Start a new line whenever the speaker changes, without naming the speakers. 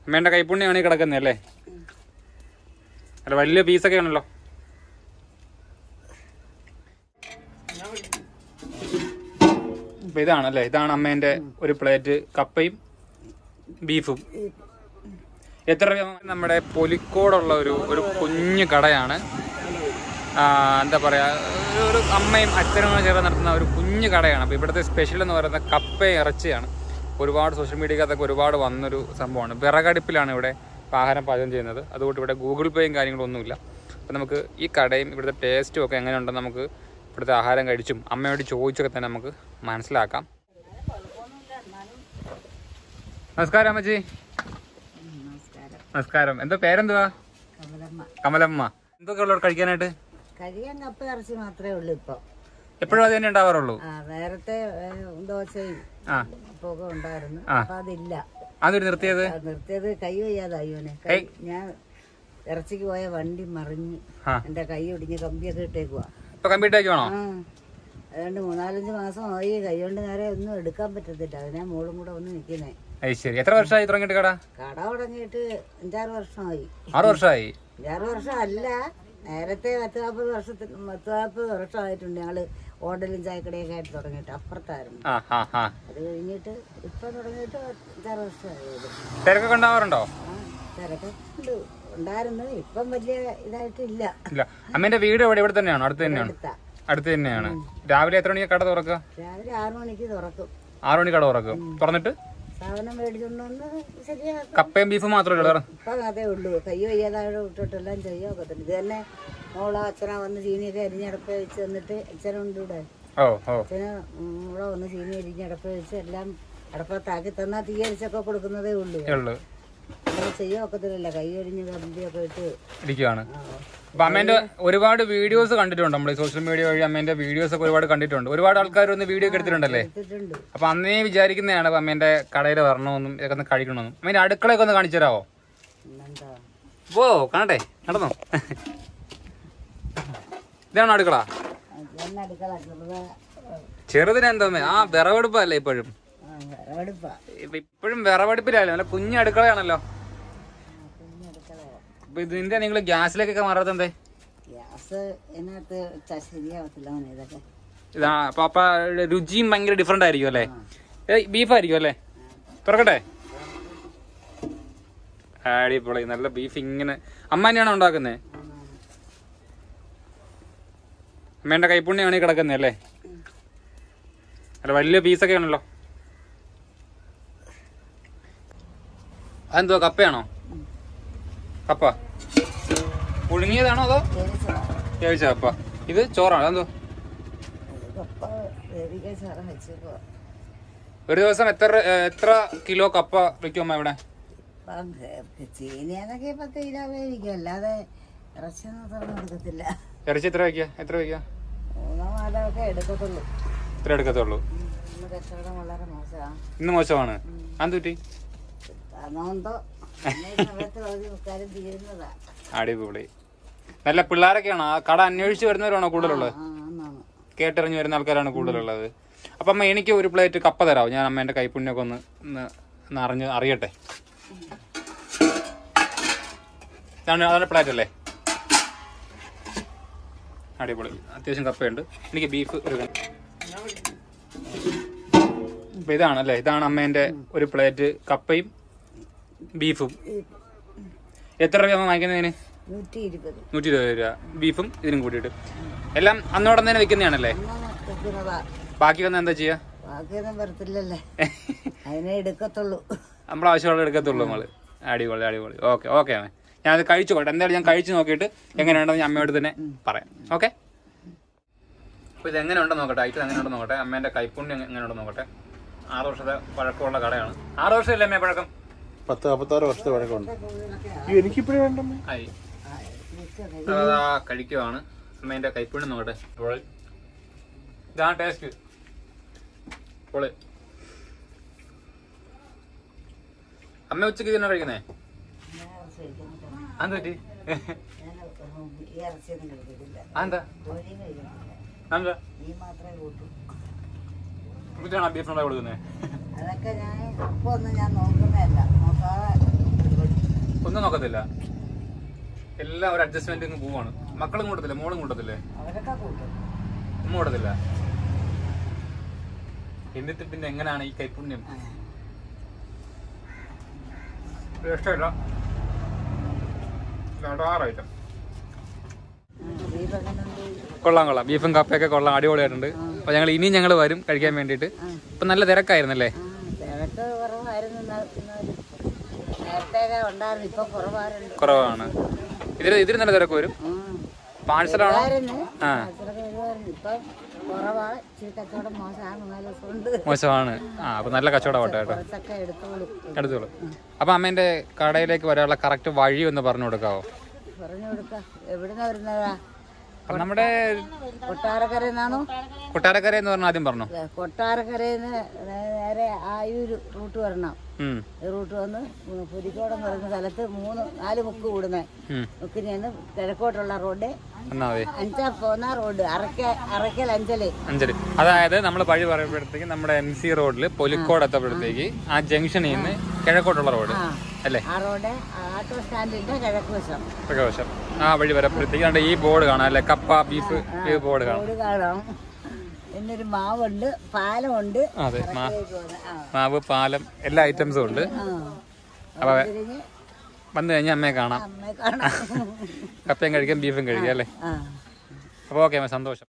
അമ്മേന്റെ കൈപ്പുണ്യാണ് ഈ കിടക്കുന്നത് അല്ലേ അല്ല വലിയ പീസൊക്കെ ആണല്ലോ അപ്പൊ ഇതാണല്ലേ ഇതാണ് അമ്മേന്റെ ഒരു പ്ലേറ്റ് കപ്പയും ബീഫും എത്ര രൂപ നമ്മുടെ പൊലിക്കോടുള്ള ഒരു ഒരു കുഞ്ഞു കടയാണ് ആ, എന്താ പറയാ ഒരു- ഒരു അമ്മയും അച്ഛനും കൂടെ ചേർന്ന് നടത്തുന്ന ഒരു കുഞ്ഞു കടയാണ് അപ്പൊ ഇവിടുത്തെ സ്പെഷ്യൽ എന്ന് പറയുന്നത് കപ്പ ഇറച്ചിയാണ് ഒരുപാട് സോഷ്യൽ മീഡിയക്കകത്തൊക്കെ ഒരുപാട് വന്നൊരു സംഭവമാണ് വിറകടുപ്പിലാണ് ഇവിടെ ആഹാരം പാചകം ചെയ്യുന്നത് അതുകൊണ്ട് ഇവിടെ ഗൂഗിൾ പേയും കാര്യങ്ങളും ഒന്നുമില്ല അപ്പം നമുക്ക് ഈ കടയും ഇവിടുത്തെ ടേസ്റ്റും ഒക്കെ എങ്ങനെയുണ്ടെന്ന് നമുക്ക് ഇവിടുത്തെ ആഹാരം കഴിച്ചും അമ്മയോട് ചോദിച്ചൊക്കെ തന്നെ നമുക്ക് മനസ്സിലാക്കാം നമസ്കാരം അമ്മച്ചി
നമസ്കാരം
നമസ്കാരം എന്താ പേരെന്തുവാ
കമലമ്മ
കമലമ്മ എന്തൊക്കെ ഉള്ളവർ കഴിക്കാനായിട്ട്
കഴിയാൻ കപ്പ ഇറച്ചി മാത്രമേ ഉള്ളൂ ഇപ്പൊ
എപ്പോഴും അത് തന്നെ ഉണ്ടാവാറുള്ളൂ
ആ നേരത്തെ ഏ, ദോശയും
ആ
ഒക്കെ ഉണ്ടായിരുന്നു
ആ.
അപ്പൊ അതില്ല
അതൊരു നിർത്തിയത്
അത് നിർത്തിയത് കൈ വയ്യാതായോനെ കൈ ഞാൻ ഇറച്ചിക്ക് പോയ വണ്ടി മറിഞ്ഞ്
ആ.
എന്റെ കൈ ഒടിഞ്ഞ് കമ്പിയൊക്കെ ഇട്ടേക്കുവാ
ഇപ്പൊ കമ്പ്യൂട്ടേക്ക് വേണോ
ആ അതുകൊണ്ട് മൂന്നാലഞ്ച് മാസമായി കൈ കൊണ്ട് നേരെ ഒന്നും എടുക്കാൻ പറ്റത്തില്ല അതിനാ മോളും കൂടെ ഒന്ന് നിൽക്കുന്നേ
അത് ശരി എത്ര വർഷമായി തുടങ്ങിയിട്ട് കട
കട തുടങ്ങിയിട്ട് അഞ്ചാറ് വർഷമായി
ആറ് വർഷമായി
അഞ്ചാറ് വർഷം അല്ല നേരത്തെ പത്ത് നാൽപ്പത് വർഷത്തിന് പത്ത് നാൽപ്പത് വർഷമായിട്ടുണ്ട് ഞങ്ങള് ഹോട്ടലും ചായക്കടയൊക്കെ ആയിട്ട് തുടങ്ങിയിട്ട് അപ്പുറത്തായിരുന്നു
ആ ആ ആ
അത് കഴിഞ്ഞിട്ട് ഇപ്പൊ തുടങ്ങിയിട്ട് അഞ്ചാറ് വർഷമായത്
തിരക്കൊക്കെ ഉണ്ടാവാറുണ്ടോ
ആ തിരക്ക് ഉണ്ട് ഉണ്ടായിരുന്നു ഇപ്പം വലിയ ഇതായിട്ടില്ല
ഇല്ല അമ്മേന്റെ വീട് എവിടെ ഇവിടെ തന്നെയാണോ അടുത്ത് തന്നെയാണ്
അടുത്താ
അടുത്ത് തന്നെയാണ് രാവിലെ എത്ര മണിക്ക് കട തുറക്കുക
രാവിലെ ആറു മണിക്ക് തുറക്കും
ആറു മണി കട തുറക്കും തുറന്നിട്ട്
സാധനം മേടിച്ചോണ്ട് വന്ന് ശരിയാക്കും
കപ്പയും ബീഫും മാത്രമേ ഉള്ളൂ വേറെ
ഇപ്പം അതേ ഉള്ളൂ കൈ വയ്യാതായോടെ വിട്ടിട്ടെല്ലാം ചെയ്യാൻ ഒക്കത്തില്ല ഇത് തന്നെ മോളോ അച്ഛനാ വന്ന് ചീനിയൊക്കെ അരിഞ്ഞടപ്പ് വെച്ച് തന്നിട്ട് അച്ഛനുണ്ട് ഇവിടെ
ഓ ഓ
അച്ഛന് ഇവിടെ വന്ന് ചീനി അരിഞ്ഞ് അടപ്പ് വെച്ച് എല്ലാം അടപ്പത്താക്കി തന്നാൽ തീ അരിച്ചൊക്കെ കൊടുക്കുന്നതേ ഉള്ളൂ
ഇതേ ഉള്ളു
അങ്ങനെ ചെയ്യാൻ ഒക്കത്തില്ലല്ലോ കൈ അരിഞ്ഞ് കമ്പിയൊക്കെ ഇട്ട്
ഇരിക്കുകയാണ്
ആ,
അപ്പൊ അമ്മേന്റെ ഒരുപാട് വീഡിയോസ് കണ്ടിട്ടുണ്ട് നമ്മൾ സോഷ്യൽ മീഡിയ വഴി അമ്മേന്റെ വീഡിയോസ് ഒക്കെ ഒരുപാട് കണ്ടിട്ടുണ്ട് ഒരുപാട് ആൾക്കാർ ഒന്ന് വീഡിയോ ഒക്കെ എടുത്തിട്ടുണ്ടല്ലേ
എടുത്തിട്ടുണ്ട്
അപ്പൊ അന്നേ വിചാരിക്കുന്നതാണ് അപ്പൊ അമ്മേന്റെ കടയിൽ വരണമെന്നും ഇതൊക്കെ ഒന്ന് കഴിക്കണമെന്നും അമ്മേന്റെ അടുക്കളയൊക്കെ ഒന്ന് കാണിച്ചു തരാമോ
പിന്നെന്താ
ഓ കാണട്ടെ നടന്നോ ഇതാണോ അടുക്കള
അതന്നെ അടുക്കള ചെറുതാ
ചെറുതിന് എന്താ ആ വിറവെടുപ്പല്ലേ ഇപ്പോഴും
ആ വിറവെടുപ്പാ
ഇപ്പൊ ഇപ്പോഴും വിറവെടുപ്പിലല്ലേ നല്ല കുഞ്ഞു അടുക്കളയാണല്ലോ
കുഞ്ഞടുക്കളയാ
അപ്പൊ ഇതിന്റെ നിങ്ങൾ ഗ്യാസിലേക്കൊക്കെ മാറാത്ത എന്തേ
ഗ്യാസ് ഇതിനകത്ത് വെച്ചാൽ ശരിയാവത്തില്ല മോനെ ഇതൊക്കെ
ഇതാ അപ്പൊ അപ്പൊ രുചിയും ഭയങ്കര ഡിഫറെന്റ് ആയിരിക്കും അല്ലേ ബീഫ് ആയിരിക്കും അല്ലേ തുറക്കട്ടെ അടിപൊളി നല്ല ബീഫ് ഇങ്ങനെ അമ്മ തന്നെയാണോ ഉണ്ടാക്കുന്നത് അമ്മേന്റെ കൈപ്പുണ്യാണ് ഈ കിടക്കുന്നത് അല്ലേ അല്ല വലിയ പീസൊക്കെ ആണല്ലോ അതെന്തുവാ കപ്പയാണോ കപ്പ പുഴുങ്ങിയതാണോ അതോ
വേവിച്ചതാ
വേവിച്ച കപ്പ ഇത് ചോറാണോ അതെന്തോ
കപ്പ വേവിക്കാൻ സാറ വെച്ചേക്കുവാ
ഒരു ദിവസം എത്ര ഏഹ്, എത്ര കിലോ കപ്പ വെക്കും അമ്മ ഇവിടെ
ഇപ്പം ചീനിയാന്നൊക്കെ പത്ത് കിലോ വേവിക്കും അല്ലാതെ ഇറച്ചിയൊന്നും തുറന്നു എടുക്കത്തില്ല
ഇറച്ചി എത്ര വെക്കുക എത്ര വെക്കുക
മൂന്നോ നാലോ ഒക്കെ എടുക്കത്തുള്ളൂ
ഇത്ര എടുക്കത്തുള്ളൂ
ഉം, ഇന്ന് കച്ചവടം വളരെ മോശമാണ്
ഇന്ന് മോശമാണ് അന്തുറ്റി
അതുകൊണ്ടോ ഈ സമയത്ത് പകുതി മുക്കാലും തീരുന്നതാ
അടിപൊളി നല്ല പിള്ളേരൊക്കെയാണോ ആ കട അന്വേഷിച്ച് വരുന്നവരാണോ കൂടുതലുള്ളത്
ആ ആന്നാണ്
കേട്ടറിഞ്ഞ് വരുന്ന ആൾക്കാരാണ് കൂടുതലുള്ളത് അപ്പൊ അമ്മ എനിക്ക് ഒരു പ്ലേറ്റ് കപ്പ തരാമോ ഞാൻ അമ്മേന്റെ കൈപ്പുണ്യൊക്കെ ഒന്ന് ഒന്ന് ഒന്ന് അറിഞ്ഞ് അറിയട്ടെ ഇതാണ് അതാണ് പ്ലേറ്റ് അല്ലേ അടിപൊളി അത്യാവശ്യം കപ്പയുണ്ട് എനിക്ക് ബീഫ് ഒരു കഷ്ണം. അപ്പൊ ഇതാണല്ലേ ഇതാണ് അമ്മേന്റെ ഒരു പ്ലേറ്റ് കപ്പയും ബീഫും എത്ര രൂപ വാങ്ങിക്കുന്നതിന്
നൂറ്റി ഇരുപത്
നൂറ്റി ഇരുപത് രൂപ ബീഫും ഇതിനും കൂട്ടിയിട്ട് എല്ലാം അന്നോടം തന്നെ വെക്കുന്നതാണല്ലേ
ഒന്നും വെക്കുന്നതാ
ബാക്കി വന്ന് എന്താ ചെയ്യാ
ബാക്കിയൊന്നും വരത്തില്ലല്ലേ അതിനെ എടുക്കത്തുള്ളൂ
നമ്മൾ ആവശ്യമുള്ള എടുക്കത്തുള്ളൂ നമ്മള് അടിപൊളി അടിപൊളി ഓക്കെ ഓക്കെ അമ്മേ ഞാൻ അത് കഴിച്ചു നോട്ടെ എന്തായാലും ഞാൻ കഴിച്ചു നോക്കിയിട്ട് എങ്ങനെയുണ്ടെന്ന് ഞാൻ അമ്മയോട് തന്നെ പറയാം ഓക്കെ അപ്പൊ ഇത് എങ്ങനെ ഉണ്ടെന്ന് നോക്കട്ടെ ഐറ്റം എങ്ങനെ ഉണ്ടെന്ന് നോക്കട്ടെ അമ്മേന്റെ കൈപ്പുണ്യം എങ്ങനെ ഉണ്ടെന്ന് നോക്കട്ടെ ആറ് വർഷത്തെ പഴക്കമുള്ള കടയാണ് ആറ് വർഷമല്ലേ അമ്മേ പഴക്കം
പത്ത് നാൽപ്പത്താറ് വർഷത്തെ വഴക്കമുണ്ട് അയ്യോ, എനിക്കിപ്പോഴും വേണ്ടമ്മേ
ആയി അതാ കഴിക്കുവാണ് അമ്മേന്റെ കൈപ്പുണ്യം നോക്കട്ടെ പൊളി ഇതാണ് ടേസ്റ്റ് പൊളി അമ്മ ഉച്ചക്ക് ഇതിനാ കഴിക്കുന്നേ അതെന്താ പറ്റി
ഈ ഇറച്ചിയൊന്നും കഴിക്കത്തില്ല
അതെന്താ
കോഴിയും കഴിക്കത്തില്ല
അതെന്താ
ഈ മാത്രമേ കൂട്ടൂ
എന്നിട്ടാണ് ബീഫ് ഉണ്ടായി കൊടുക്കുന്നത്
അതൊക്കെ ഞാൻ ഇപ്പൊ ഒന്നും ഞാൻ നോക്കുന്നതല്ല നോക്കാതെ
ഒന്നും നോക്കത്തില്ല എല്ലാം ഒരു അഡ്ജസ്റ്റ്മെന്റ് പോവാണ് മക്കളും കൂട്ടത്തില്ലേ മോളും കൂട്ടത്തില്ലേ
അവരൊക്കെ കൂട്ടും
ഉമ്മ കൂട്ടത്തില്ല എന്നിട്ട് പിന്നെ എങ്ങനെയാണ് ഈ കൈപുണ്യം ഇഷ്ടമില്ല ഐറ്റം
ബീഫ് എങ്ങനെ ഉണ്ട്
കൊള്ളാം കൊള്ളാം ബീഫും കപ്പയൊക്കെ കൊള്ളാം അടിപൊളിയായിട്ടുണ്ട് അപ്പൊ ഞങ്ങൾ ഇനിയും ഞങ്ങൾ വരും കഴിക്കാൻ വേണ്ടിയിട്ട് ഇപ്പൊ നല്ല തിരക്കായിരുന്നല്ലേ
ആ, തിരക്ക് കുറവായിരുന്നു എന്നാ- എന്നാലും നേരത്തെയൊക്കെ ഉണ്ടായിരുന്നു ഇപ്പൊ കുറവാറുണ്ട്
കുറവാണ് ഇതിൽ ഇതിൽ നല്ല തിരക്ക് വരും പാഴ്സലാണോ
ആയിരുന്നു
ആ
അത്രയൊക്കെ വരുമായിരുന്നു ഇപ്പം കുറവാ ഇച്ചിരി കച്ചവടം മോശമാണ് നാല് ദിവസം കൊണ്ട്
മോശമാണ് ആ അപ്പൊ നല്ല കച്ചവടമാട്ടെ കേട്ടോ
കുറച്ചൊക്കെ എടുത്തോളൂ
എടുത്തോളൂ അപ്പൊ അമ്മേന്റെ കടയിലേക്ക് വരാനുള്ള കറക്റ്റ് വഴി ഒന്ന് പറഞ്ഞു കൊടുക്കാവോ
പറഞ്ഞു കൊടുക്ക എവിടുന്ന വരുന്നതാ
അപ്പൊ നമ്മുടെ
കൊട്ടാരക്കര നിന്നാണോ
കൊട്ടാരക്കര എന്ന് പറഞ്ഞ ആദ്യം പറഞ്ഞു
കൊട്ടാരക്കരയിൽ നിന്ന് നേരെ ആയൂര് റൂട്ട് വരണം
ഉം
ഈ റൂട്ട് വന്ന് പുലിക്കോടം എന്ന് പറയുന്ന സ്ഥലത്ത് മൂന്ന് നാല് മുക്ക് കൂടുന്ന
ഉം
മുക്കിന് നിന്ന് കിഴക്കോട്ടുള്ള റോഡ്
എന്നാ മതി
അഞ്ചാ പോന്ന റോഡ് അറക്ക അറക്കൽ അഞ്ചല്
അഞ്ചല് അതായത് നമ്മൾ വഴി പറയുമ്പോഴത്തേക്ക് നമ്മുടെ എം സി റോഡിൽ പൊലിക്കോട് എത്തപ്പോഴത്തേക്ക് ആ ജംഗ്ഷനിൽ നിന്ന് കിഴക്കോട്ടുള്ള റോഡ്
ആ
അല്ലേ
ആ റോഡ് ആട്ടോ സ്റ്റാൻഡിന്റെ കിഴക്ക് വശം
പ്രകാശം ആ വഴി വരുമ്പോഴത്തേക്ക് കണ്ട ഈ ബോർഡ് കാണാം അല്ലെ കപ്പ ബീഫ് ഈ ബോർഡ് കാണാം
റോഡ് കാണാം എന്നൊരു മാവുണ്ട് പാലമുണ്ട്
അതെ മാ
ഇതിലേക്ക് പോകുന്നെ. ആ
മാവ് പാലം എല്ലാ ഐറ്റംസും ഉണ്ട്
ആ
അപ്പൊ
തിരിഞ്ഞ്
വന്നു കഴിഞ്ഞാൽ അമ്മയെ കാണാം
അമ്മയെ കാണാം
കപ്പയും കഴിക്കാം ബീഫും കഴിക്കാം അല്ലേ
ആ
അപ്പോൾ ഓക്കെ അമ്മ സന്തോഷം